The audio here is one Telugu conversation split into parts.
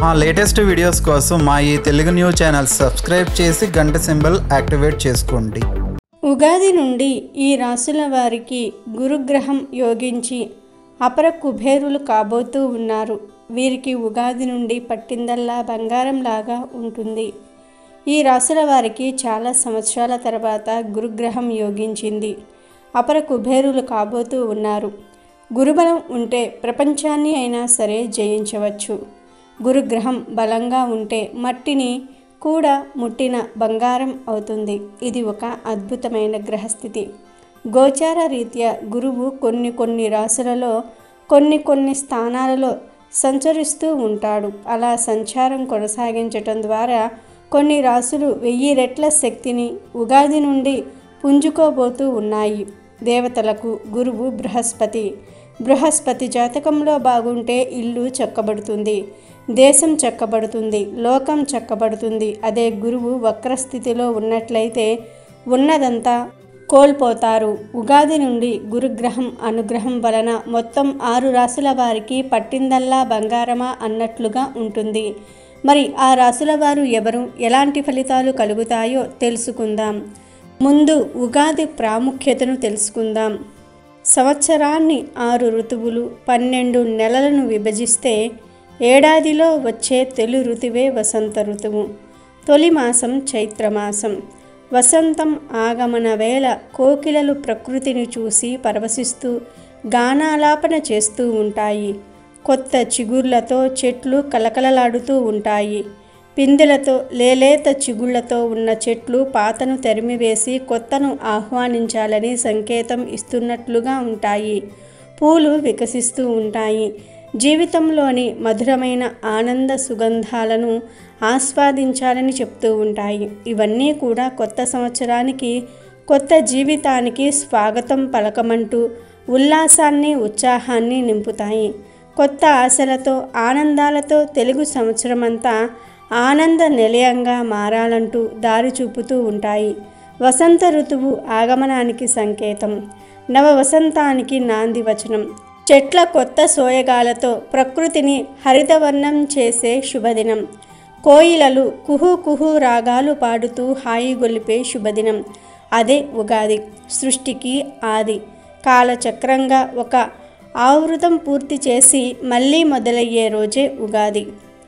మా లేటెస్ట్ వీడియోస్ కోసం మా ఈ తెలుగు న్యూస్ ఛానల్ సబ్స్క్రైబ్ చేసి గంట సింబల్ యాక్టివేట్ చేసుకోండి ఉగాది నుండి ఈ రాసుల వారికి గురుగ్రహం యోగించి అపర కుబేరులు కాబోతూ ఉన్నారు వీరికి ఉగాది నుండి పట్టిందల్లా బంగారంలాగా ఉంటుంది ఈ రాసుల వారికి చాలా సంవత్సరాల తర్వాత గురుగ్రహం యోగించింది అపర కుబేరులు కాబోతూ ఉన్నారు గురుబలం ఉంటే ప్రపంచాన్ని అయినా సరే జయించవచ్చు గురుగ్రహం బలంగా ఉంటే మట్టిని కూడా ముట్టిన బంగారం అవుతుంది ఇది ఒక అద్భుతమైన గ్రహస్థితి గోచార రీత్యా గురువు కొన్ని కొన్ని రాశులలో కొన్ని కొన్ని స్థానాలలో సంచరిస్తూ ఉంటాడు అలా సంచారం కొనసాగించటం ద్వారా కొన్ని రాశులు వెయ్యి రెట్ల శక్తిని ఉగాది నుండి పుంజుకోబోతూ ఉన్నాయి దేవతలకు గురువు బృహస్పతి బృహస్పతి జాతకంలో బాగుంటే ఇల్లు చక్కబడుతుంది దేశం చక్కబడుతుంది లోకం చక్కబడుతుంది అదే గురువు వక్రస్థితిలో ఉన్నట్లయితే ఉన్నదంతా కోల్పోతారు ఉగాది నుండి గురుగ్రహం అనుగ్రహం వలన మొత్తం ఆరు రాసుల వారికి పట్టిందల్లా బంగారమా అన్నట్లుగా ఉంటుంది మరి ఆ రాసుల వారు ఎవరు ఎలాంటి ఫలితాలు కలుగుతాయో తెలుసుకుందాం ముందు ఉగాది ప్రాముఖ్యతను తెలుసుకుందాం సంవత్సరాన్ని ఆరు ఋతువులు పన్నెండు నెలలను విభజిస్తే ఏడాదిలో వచ్చే తొలి ఋతువే వసంత ఋతువు తొలి మాసం చైత్రమాసం వసంతం ఆగమన వేళ కోకిలలు ప్రకృతిని చూసి పరవశిస్తూ గానాలాపన చేస్తూ ఉంటాయి కొత్త చిగుర్లతో చెట్లు కలకలలాడుతూ ఉంటాయి పిందెలతో లేలేత చిగుళ్లతో ఉన్న చెట్లు పాతను తెరిమివేసి కొత్తను ఆహ్వానించాలని సంకేతం ఇస్తున్నట్లుగా ఉంటాయి పూలు వికసిస్తూ ఉంటాయి జీవితంలోని మధురమైన ఆనంద సుగంధాలను ఆస్వాదించాలని చెప్తూ ఉంటాయి ఇవన్నీ కూడా కొత్త సంవత్సరానికి కొత్త జీవితానికి స్వాగతం పలకమంటూ ఉల్లాసాన్ని ఉత్సాహాన్ని నింపుతాయి కొత్త ఆశలతో ఆనందాలతో తెలుగు సంవత్సరమంతా ఆనంద నిలయంగా మారాలంటూ దారి చూపుతూ ఉంటాయి వసంత ఋతువు ఆగమనానికి సంకేతం నవ వసంతానికి నాంది వచనం చెట్ల కొత్త సోయగాలతో ప్రకృతిని హరితవర్ణం చేసే శుభదినం కోయిలలు కుహు కుహు రాగాలు పాడుతూ హాయి గొలిపే శుభదినం అదే ఉగాది సృష్టికి ఆది కాలచక్రంగా ఒక ఆవృతం పూర్తి చేసి మళ్ళీ మొదలయ్యే రోజే ఉగాది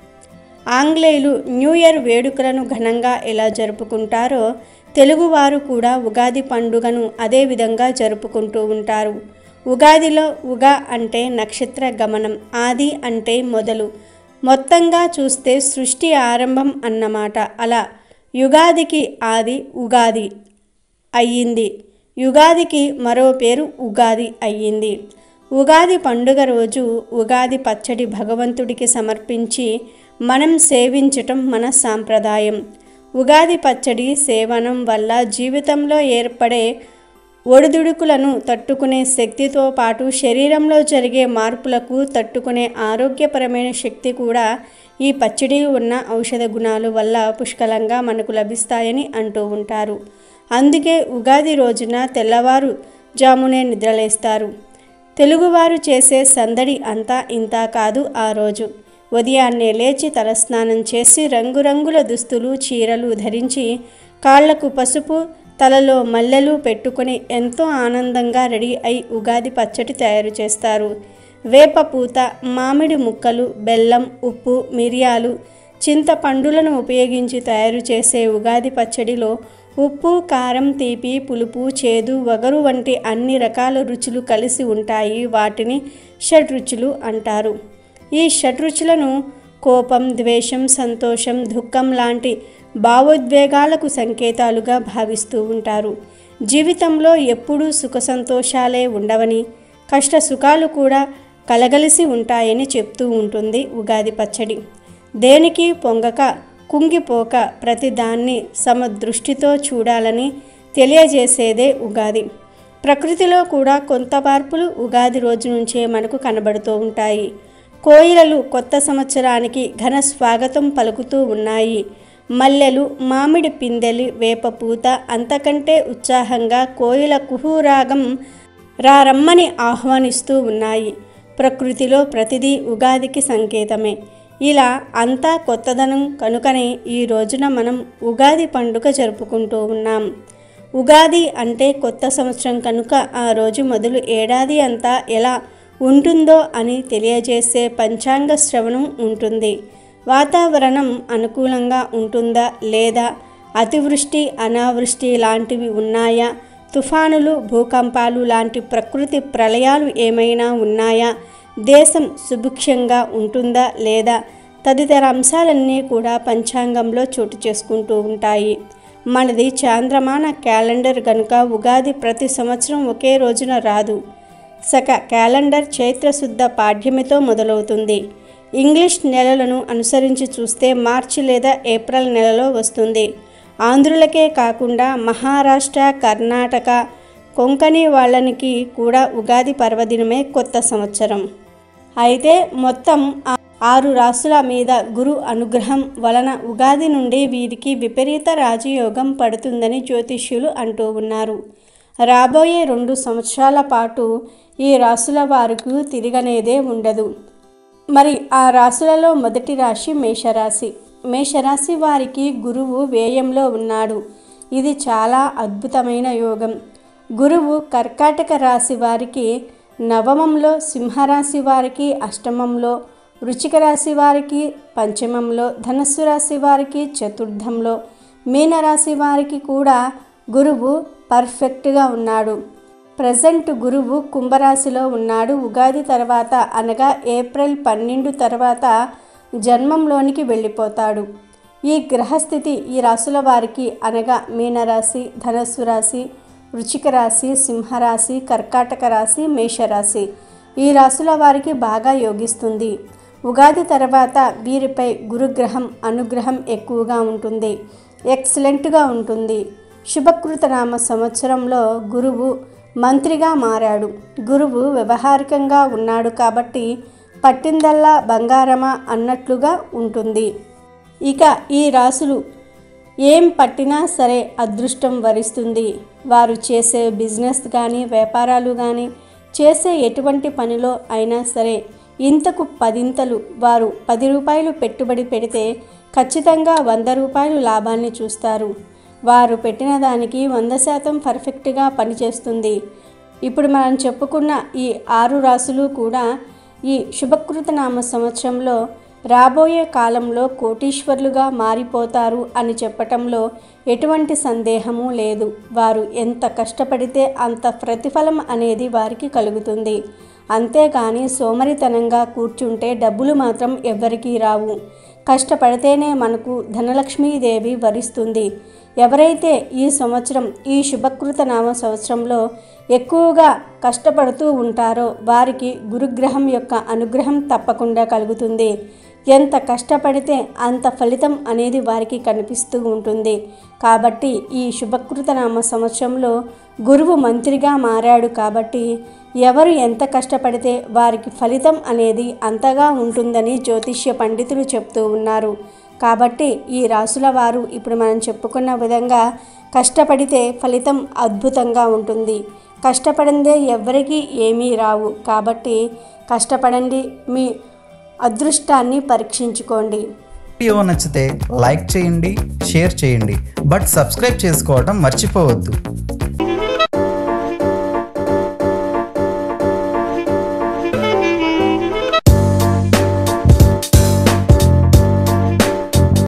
ఆంగ్లేయులు న్యూ ఇయర్ వేడుకలను ఘనంగా ఎలా జరుపుకుంటారో తెలుగువారు కూడా ఉగాది పండుగను అదే విధంగా జరుపుకుంటూ ఉంటారు ఉగాదిలో ఉగా అంటే నక్షత్ర గమనం ఆది అంటే మొదలు మొత్తంగా చూస్తే సృష్టి ఆరంభం అన్నమాట అలా యుగాదికి ఆది ఉగాది అయ్యింది యుగాదికి మరో పేరు ఉగాది అయ్యింది ఉగాది పండుగ రోజు ఉగాది పచ్చడి భగవంతుడికి సమర్పించి మనం సేవించటం మన సాంప్రదాయం ఉగాది పచ్చడి సేవనం వల్ల జీవితంలో ఏర్పడే ఒడిదుడుకులను తట్టుకునే శక్తితో పాటు శరీరంలో జరిగే మార్పులకు తట్టుకునే ఆరోగ్యపరమైన శక్తి కూడా ఈ పచ్చడి ఉన్న ఔషధ గుణాల వల్ల పుష్కలంగా మనకు లభిస్తాయని అంటూ ఉంటారు అందుకే ఉగాది రోజున తెల్లవారు జామునే నిద్రలేస్తారు తెలుగువారు చేసే సందడి అంతా ఇంత కాదు ఆ రోజు ఉదయాన్నే లేచి తలస్నానం చేసి రంగురంగుల దుస్తులు చీరలు ధరించి కాళ్లకు పసుపు తలలో మల్లెలు పెట్టుకొని ఎంతో ఆనందంగా రెడీ అయి ఉగాది పచ్చడి తయారు చేస్తారు వేప పూత మామిడి ముక్కలు బెల్లం ఉప్పు మిరియాలు చింతపండులను ఉపయోగించి తయారు చేసే ఉగాది పచ్చడిలో ఉప్పు కారం తీపి పులుపు చేదు వగరు వంటి అన్ని రకాల రుచులు కలిసి ఉంటాయి వాటిని షడ్రుచులు అంటారు ఈ షడ్రుచులను కోపం ద్వేషం సంతోషం దుఃఖం లాంటి భావోద్వేగాలకు సంకేతాలుగా భావిస్తూ ఉంటారు జీవితంలో ఎప్పుడూ సుఖ సంతోషాలే ఉండవని కష్ట సుఖాలు కూడా కలగలిసి ఉంటాయని చెప్తూ ఉంటుంది ఉగాది పచ్చడి దేనికి పొంగక కుంగిపోక ప్రతిదాన్ని సమదృష్టితో చూడాలని తెలియజేసేదే ఉగాది ప్రకృతిలో కూడా కొంత మార్పులు ఉగాది రోజు నుంచే మనకు కనబడుతూ ఉంటాయి కోయిలలు కొత్త సంవత్సరానికి ఘన స్వాగతం పలుకుతూ ఉన్నాయి మల్లెలు మామిడి పిందెలి వేప పూత అంతకంటే ఉత్సాహంగా కోయిల కుహూరాగం రారమ్మని ఆహ్వానిస్తూ ఉన్నాయి ప్రకృతిలో ప్రతిదీ ఉగాదికి సంకేతమే ఇలా అంతా కొత్తదనం కనుకనే ఈ రోజున మనం ఉగాది పండుగ జరుపుకుంటూ ఉన్నాం ఉగాది అంటే కొత్త సంవత్సరం కనుక ఆ రోజు మొదలు ఏడాది అంతా ఎలా ఉంటుందో అని తెలియజేసే పంచాంగ శ్రవణం ఉంటుంది వాతావరణం అనుకూలంగా ఉంటుందా లేదా అతివృష్టి అనావృష్టి లాంటివి ఉన్నాయా తుఫానులు భూకంపాలు లాంటి ప్రకృతి ప్రళయాలు ఏమైనా ఉన్నాయా దేశం సుభిక్షంగా ఉంటుందా లేదా తదితర అంశాలన్నీ కూడా పంచాంగంలో చోటు చేసుకుంటూ ఉంటాయి మనది చాంద్రమాన క్యాలెండర్ గనుక ఉగాది ప్రతి సంవత్సరం ఒకే రోజున రాదు సక క్యాలెండర్ చైత్రశుద్ధ పాఠ్యమితో మొదలవుతుంది ఇంగ్లీష్ నెలలను అనుసరించి చూస్తే మార్చి లేదా ఏప్రిల్ నెలలో వస్తుంది ఆంధ్రులకే కాకుండా మహారాష్ట్ర కర్ణాటక కొంకణి వాళ్ళనికి కూడా ఉగాది పర్వదినమే కొత్త సంవత్సరం అయితే మొత్తం ఆ- ఆరు రాసుల మీద గురు అనుగ్రహం వలన ఉగాది నుండి వీరికి విపరీత రాజయోగం పడుతుందని జ్యోతిష్యులు అంటూ ఉన్నారు రాబోయే రెండు సంవత్సరాల పాటు ఈ రాసుల వారికి తిరగనేదే ఉండదు మరి ఆ రాశులలో మొదటి రాశి మేషరాశి మేషరాశి వారికి గురువు వ్యయంలో ఉన్నాడు ఇది చాలా అద్భుతమైన యోగం గురువు కర్కాటక రాశి వారికి నవమంలో సింహరాశి వారికి అష్టమంలో వృచ్చిక రాశి వారికి పంచమంలో ధనస్సు రాశి వారికి చతుర్థంలో మీనరాశి వారికి కూడా గురువు పర్ఫెక్ట్గా ఉన్నాడు ప్రజెంట్ గురువు కుంభరాశిలో ఉన్నాడు ఉగాది తర్వాత అనగా ఏప్రిల్ పన్నెండు తర్వాత జన్మంలోనికి వెళ్ళిపోతాడు ఈ గ్రహస్థితి ఈ రాశుల వారికి అనగా మీనరాశి ధనస్సు రాశి వృచ్చిక రాశి సింహరాశి కర్కాటక రాశి మేషరాశి ఈ రాశుల వారికి బాగా యోగిస్తుంది ఉగాది తర్వాత వీరిపై గురుగ్రహం అనుగ్రహం ఎక్కువగా ఉంటుంది ఎక్సలెంట్గా ఉంటుంది శుభకృత నామ సంవత్సరంలో గురువు మంత్రిగా మారాడు గురువు వ్యవహారికంగా ఉన్నాడు కాబట్టి పట్టిందల్లా బంగారమా అన్నట్లుగా ఉంటుంది ఇక ఈ రాసులు ఏం పట్టినా సరే అదృష్టం వరిస్తుంది వారు చేసే బిజినెస్ కానీ వ్యాపారాలు కానీ చేసే ఎటువంటి పనిలో అయినా సరే ఇంతకు పదింతలు వారు పది రూపాయలు పెట్టుబడి పెడితే ఖచ్చితంగా వంద రూపాయలు లాభాన్ని చూస్తారు వారు పెట్టిన దానికి వంద శాతం పర్ఫెక్ట్గా పనిచేస్తుంది ఇప్పుడు మనం చెప్పుకున్న ఈ ఆరు రాసులు కూడా ఈ శుభకృత నామ సంవత్సరంలో రాబోయే కాలంలో కోటీశ్వర్లుగా మారిపోతారు అని చెప్పటంలో ఎటువంటి సందేహము లేదు వారు ఎంత కష్టపడితే అంత ప్రతిఫలం అనేది వారికి కలుగుతుంది అంతేగాని సోమరితనంగా కూర్చుంటే డబ్బులు మాత్రం ఎవ్వరికీ రావు కష్టపడితేనే మనకు ధనలక్ష్మీదేవి వరిస్తుంది ఎవరైతే ఈ సంవత్సరం ఈ శుభకృత నామ సంవత్సరంలో ఎక్కువగా కష్టపడుతూ ఉంటారో వారికి గురుగ్రహం యొక్క అనుగ్రహం తప్పకుండా కలుగుతుంది ఎంత కష్టపడితే అంత ఫలితం అనేది వారికి కనిపిస్తూ ఉంటుంది కాబట్టి ఈ శుభకృత నామ సంవత్సరంలో గురువు మంత్రిగా మారాడు కాబట్టి ఎవరు ఎంత కష్టపడితే వారికి ఫలితం అనేది అంతగా ఉంటుందని జ్యోతిష్య పండితులు చెప్తూ ఉన్నారు కాబట్టి ఈ రాసుల వారు ఇప్పుడు మనం చెప్పుకున్న విధంగా కష్టపడితే ఫలితం అద్భుతంగా ఉంటుంది కష్టపడిందే ఎవ్వరికీ ఏమీ రావు కాబట్టి కష్టపడండి మీ అదృష్టాన్ని పరీక్షించుకోండి వీడియో నచ్చితే లైక్ చేయండి షేర్ చేయండి బట్ సబ్స్క్రైబ్ చేసుకోవడం మర్చిపోవద్దు